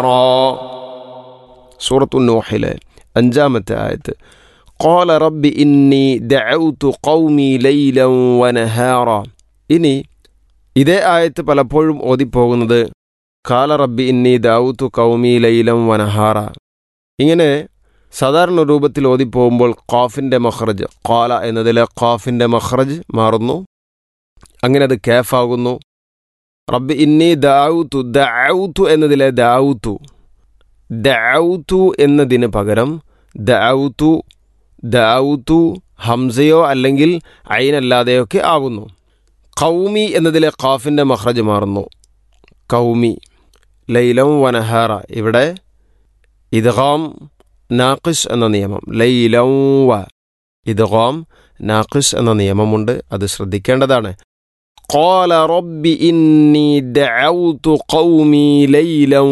സൂറത്തു നോഹിലെ അഞ്ചാമത്തെ ആയത്ത് قال رب إني دعوت قومي ليلا ونهارا ഇനി ഇതേ ആയത്ത് പലപ്പോഴും ഓതിപ്പോകുന്നത് കാല റബ്ബി ഇന്നി ദാവൂത്തു കൗമി ലൈലം വനഹാറ ഇങ്ങനെ സാധാരണ രൂപത്തിൽ ഓതിപ്പോകുമ്പോൾ ഖാഫിൻ്റെ മഖ്റജ് ഖാല എന്നതിലെ ഖാഫിൻ്റെ മഖ്റജ് മാറുന്നു അങ്ങനെ അത് കേഫാകുന്നു റബ്ബി ഇന്നി ദാവൂത്തു ദാവൂത്തു എന്നതിലെ ദാവൂത്തു ദാവൂത്തു എന്നതിന് പകരം ദാവൂത്തു ദാവൂത്തു ഹംസയോ അല്ലെങ്കിൽ അയിനല്ലാതെയൊക്കെ ആകുന്നു കൗമി എന്നതിലെ ഖാഫിൻ്റെ മഹ്റജ് മാറുന്നു കൗമി ലൈലം വനഹാറ ഇവിടെ ഇദ്ഗാം നാഖിഷ് എന്ന നിയമം ലൈലം വ ഇദ്ഗാം നാഖിഷ് എന്ന നിയമമുണ്ട് അത് ശ്രദ്ധിക്കേണ്ടതാണ് قال رب إني دعوت قومي ليلا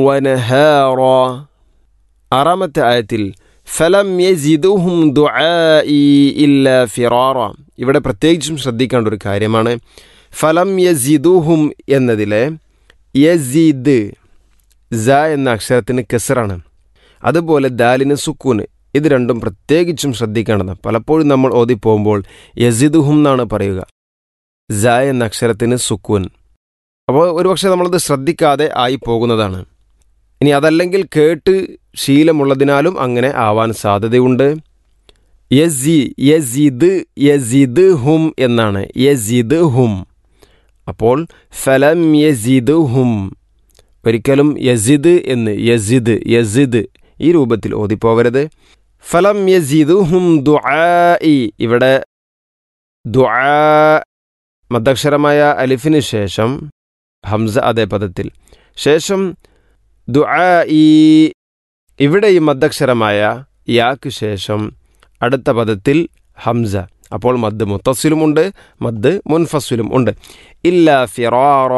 ونهارا ആറാമത്തെ ആയത്തിൽ ഫലം യസിദുഹും ദുആഇ ഇല്ല ഫിറാറ ഇവിടെ പ്രത്യേകിച്ചും ശ്രദ്ധിക്കേണ്ട ഒരു കാര്യമാണ് ഫലം യസിദുഹും എന്നതിലെ യസീദ് സ എന്ന അക്ഷരത്തിന് കെസറാണ് അതുപോലെ ദാലിന് സുക്കൂന് ഇത് രണ്ടും പ്രത്യേകിച്ചും ശ്രദ്ധിക്കേണ്ടതാണ് പലപ്പോഴും നമ്മൾ ഓതിപ്പോകുമ്പോൾ യസിദുഹും എന്നാണ് പറയുക സ എന്ന അക്ഷരത്തിന് സുക്കൂൻ അപ്പോൾ ഒരുപക്ഷെ നമ്മളത് ശ്രദ്ധിക്കാതെ ആയി പോകുന്നതാണ് ഇനി അതല്ലെങ്കിൽ കേട്ട് ശീലമുള്ളതിനാലും അങ്ങനെ ആവാൻ സാധ്യതയുണ്ട് യസി യസിദ് യസിദ് ഹും എന്നാണ് യസിദ് ഹും അപ്പോൾ ഫലം യസിദ് ഹും ഒരിക്കലും യസിദ് എന്ന് യസിദ് യസിദ് ഈ രൂപത്തിൽ ഓതിപ്പോവരുത് ഫലം യസിദ് ഹും ദുആഇ ഇവിടെ ദുആ മദ്ദക്ഷരമായ അലിഫിന് ശേഷം ഹംസ അതേ പദത്തിൽ ശേഷം ദുആഇ ഇവിടെ ഈ മദ്ദക്ഷരമായ യാക്ക് ശേഷം അടുത്ത പദത്തിൽ ഹംസ അപ്പോൾ മദ് മുത്തസിലുമുണ്ട് മദ് മുൻഫസിലും ഉണ്ട് ഇല്ല ഫിറാറ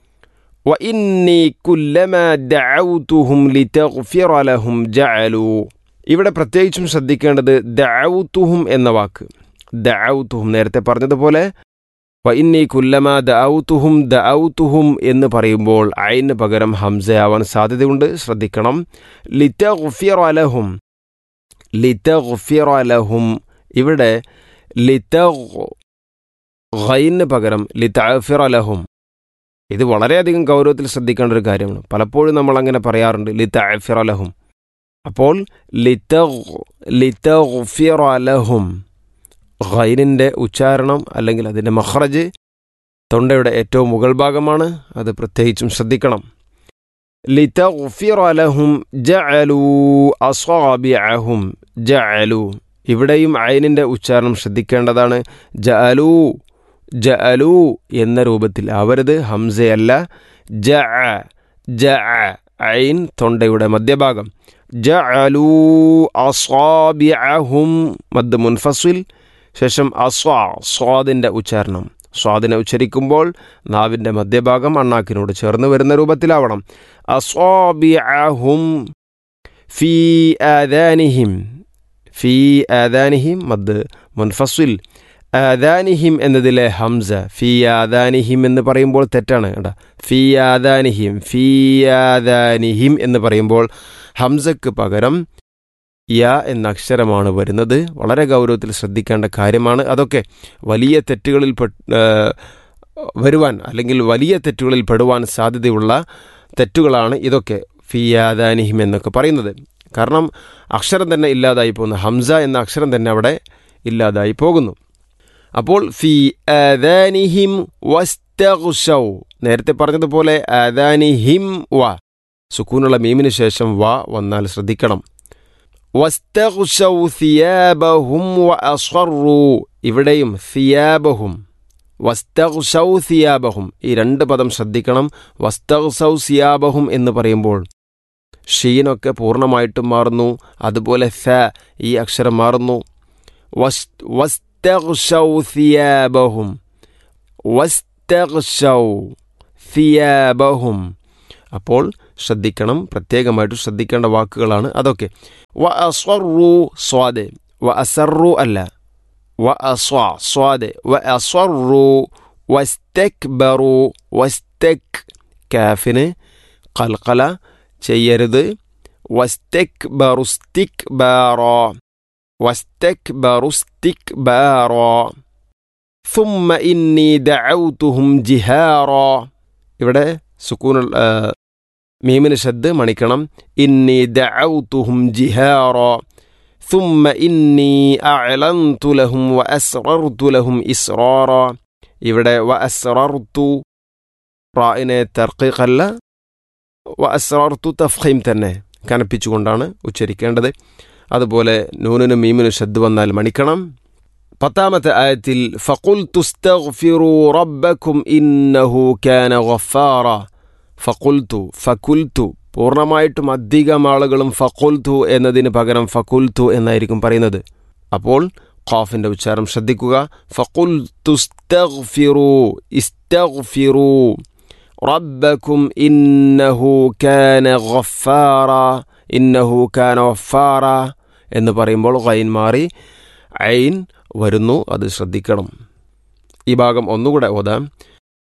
وإني كلما دعوتهم لتغفر لهم جعلوا ഇവിടെ പ്രത്യേകിച്ചും ശ്രദ്ധിക്കേണ്ടത് ദൗത്തുഹും എന്ന വാക്ക് ദൗത്തുഹും നേരത്തെ പറഞ്ഞതുപോലെ വഇന്നി കുല്ലമ ദൗത്തുഹും ദൗത്തുഹും എന്ന് പറയുമ്പോൾ അയിന് പകരം ഹംസയാവാൻ സാധ്യതയുണ്ട് ശ്രദ്ധിക്കണം ലിറ്റഗുഫിർ അലഹും ലിറ്റഗുഫിർ അലഹും ഇവിടെ ലിറ്റഗ് ഖൈന് പകരം ലിതഅഫിർ അലഹും ഇത് വളരെയധികം ഗൗരവത്തിൽ ശ്രദ്ധിക്കേണ്ട ഒരു കാര്യമാണ് പലപ്പോഴും നമ്മൾ അങ്ങനെ പറയാറുണ്ട് ലിതഅഫിർ അലഹും അപ്പോൾ ലിതഗ് ലിതഗ്ഫിർ അലഹും ഖൈനിൻ്റെ ഉച്ചാരണം അല്ലെങ്കിൽ അതിൻ്റെ മഹ്റജ് തൊണ്ടയുടെ ഏറ്റവും മുകൾ ഭാഗമാണ് അത് പ്രത്യേകിച്ചും ശ്രദ്ധിക്കണം ലിതഗ്ഫിർ അലഹും ജഅലു അസ്വാബിഅഹും ജഅലു ഇവിടെയും ഐനിൻ്റെ ഉച്ചാരണം ശ്രദ്ധിക്കേണ്ടതാണ് ജഅലു ജഅലു എന്ന രൂപത്തിൽ ആവരുത് ഹംസയല്ല ജ ജ ഐൻ തൊണ്ടയുടെ മധ്യഭാഗം ജഅലു അസ്വാബിഅഹും മദ് മുൻഫസിൽ ശേഷം അസ്വാ സ്വാദിൻ്റെ ഉച്ചാരണം സ്വാദിനെ ഉച്ചരിക്കുമ്പോൾ നാവിൻ്റെ മധ്യഭാഗം അണ്ണാക്കിനോട് ചേർന്ന് വരുന്ന രൂപത്തിലാവണം അസ്വാബിഅഹും ഫീ ആദാനിഹിം ഫീ ആദാനിഹിം മദ് മുൻഫസിൽ ആദാനിഹിം എന്നതിലെ ഹംസ ഫീ ആദാനിഹിം എന്ന് പറയുമ്പോൾ തെറ്റാണ് കേട്ടോ ഫീ ആദാനിഹിം ഫീ ആദാനിഹിം എന്ന് പറയുമ്പോൾ ഹംസക്ക് പകരം യ എന്ന അക്ഷരമാണ് വരുന്നത് വളരെ ഗൗരവത്തിൽ ശ്രദ്ധിക്കേണ്ട കാര്യമാണ് അതൊക്കെ വലിയ തെറ്റുകളിൽ വരുവാൻ അല്ലെങ്കിൽ വലിയ തെറ്റുകളിൽ പെടുവാൻ സാധ്യതയുള്ള തെറ്റുകളാണ് ഇതൊക്കെ ഫി ആദാനിഹിം എന്നൊക്കെ പറയുന്നത് കാരണം അക്ഷരം തന്നെ ഇല്ലാതായി പോകുന്നു ഹംസ എന്ന അക്ഷരം തന്നെ അവിടെ ഇല്ലാതായി പോകുന്നു അപ്പോൾ ഫി ആദാനിഹിം വസ്തഗ്ഷൗ നേരത്തെ പറഞ്ഞതുപോലെ ആദാനിഹിം വ സുക്കൂനുള്ള മീമിന് ശേഷം വ വന്നാൽ ശ്രദ്ധിക്കണം വസ്തഗ്ഷൗ സിയാബഹും വ അസ്വറു ഇവിടെയും സിയാബഹും വസ്തഗ്ഷൗ സിയാബഹും ഈ രണ്ട് പദം ശ്രദ്ധിക്കണം വസ്തഗ്സൗ സിയാബഹും എന്ന് പറയുമ്പോൾ ഷീനൊക്കെ പൂർണ്ണമായിട്ടും മാറുന്നു അതുപോലെ ഫ ഈ അക്ഷരം മാറുന്നു വസ്തഗ്ഷൗ സിയാബഹും വസ്തഗ്ഷൗ സിയാബഹും അപ്പോൾ ശ്രദ്ധിക്കണം പ്രത്യേകമായിട്ട് ശ്രദ്ധിക്കേണ്ട വാക്കുകളാണ് അതൊക്കെ വ അസ്വറു സ്വാദ് വ അസറു അല്ല വ അസ്വ സ്വാദ് വ അസ്വറു വസ്തക്ബറു വസ്തക് കാഫിന് കൽക്കല ചെയ്യരുത് വസ്തെക് ബറുസ്തിക് ബാറോ വസ്തെക് ബറുസ്തിക് ബാറോ ثم إني دعوتهم جهارا ഇവിടെ സുക്കൂൻ മീമിന് ഷദ് മണിക്കണം ഇന്നി ദഅൗതുഹും ജിഹാറ ثم إني أعلنت لهم وأسررت لهم إسرارا ഇവിടെ വഅസ്റർതു റായിനെ തർക്കീഖല്ല വഅസ്റർതു തഫ്ഖീം തന്നെ കനപ്പിച്ചുകൊണ്ടാണ് ഉച്ചരിക്കേണ്ടത് അതുപോലെ നൂനിനും മീമിനും ഷദ് വന്നാൽ മണിക്കണം പത്താമത്തെ ആയത്തിൽ ഫഖുൽ തുസ്തഗ്ഫിറു റബ്ബക്കും ഇന്നഹു കാന ഗഫാറ ഫഖുൽത്തു ഫക്കുൽത്തു പൂർണ്ണമായിട്ടും അധികം ആളുകളും ഫക്കുൽത്തു എന്നതിന് പകരം ഫക്കുൽത്തു എന്നായിരിക്കും പറയുന്നത് അപ്പോൾ ഖാഫിന്റെ ഉച്ചാരം ശ്രദ്ധിക്കുക ഫഖുൽ തുസ്തഗ്ഫിറു ഇസ്തഗ്ഫിറു റബ്ബക്കും ഇന്നഹു കാന ഗഫാറ ഇന്നഹു കാന ഗഫാറ എന്ന് പറയുമ്പോൾ ഗൈൻ മാറി ഐൻ വരുന്നു അത് ശ്രദ്ധിക്കണം ഈ ഭാഗം ഒന്നുകൂടെ ഓതാം